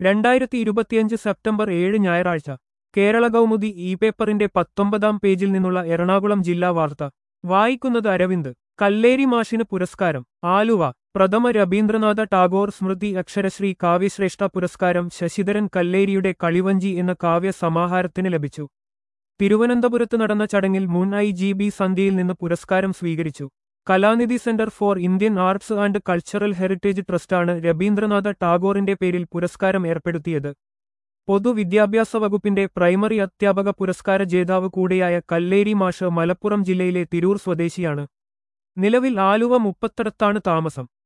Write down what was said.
രണ്ടായിരത്തി ഇരുപത്തിയഞ്ച് സെപ്റ്റംബർ ഏഴ് ഞായറാഴ്ച കേരള കൗമുദി ഇ പേപ്പറിന്റെ പത്തൊമ്പതാം പേജിൽ നിന്നുള്ള എറണാകുളം ജില്ലാ വാർത്ത വായിക്കുന്നത് അരവിന്ദ് കല്ലേരി മാഷിന് പുരസ്കാരം ആലുവ പ്രഥമ രവീന്ദ്രനാഥ ടാഗോർ സ്മൃതി അക്ഷരശ്രീ കാവ്യശ്രേഷ്ഠ പുരസ്കാരം ശശിധരൻ കല്ലേരിയുടെ കളിവഞ്ചി എന്ന കാവ്യ സമാഹാരത്തിന് ലഭിച്ചു തിരുവനന്തപുരത്ത് നടന്ന ചടങ്ങിൽ മുൻ ഐ ജി ബി സന്ധ്യയിൽ നിന്ന് പുരസ്കാരം സ്വീകരിച്ചു Kalanidhi centre for Indian arts and cultural heritage ട്രസ്റ്റാണ് രവീന്ദ്രനാഥ ടാഗോറിന്റെ പേരിൽ പുരസ്കാരം ഏർപ്പെടുത്തിയത് പൊതുവിദ്യാഭ്യാസ വകുപ്പിന്റെ പ്രൈമറി അധ്യാപക പുരസ്കാര ജേതാവ് കൂടിയായ കല്ലേരി മാഷ് മലപ്പുറം ജില്ലയിലെ തിരൂർ സ്വദേശിയാണ് നിലവിൽ ആലുവ മുപ്പത്തടത്താണ് താമസം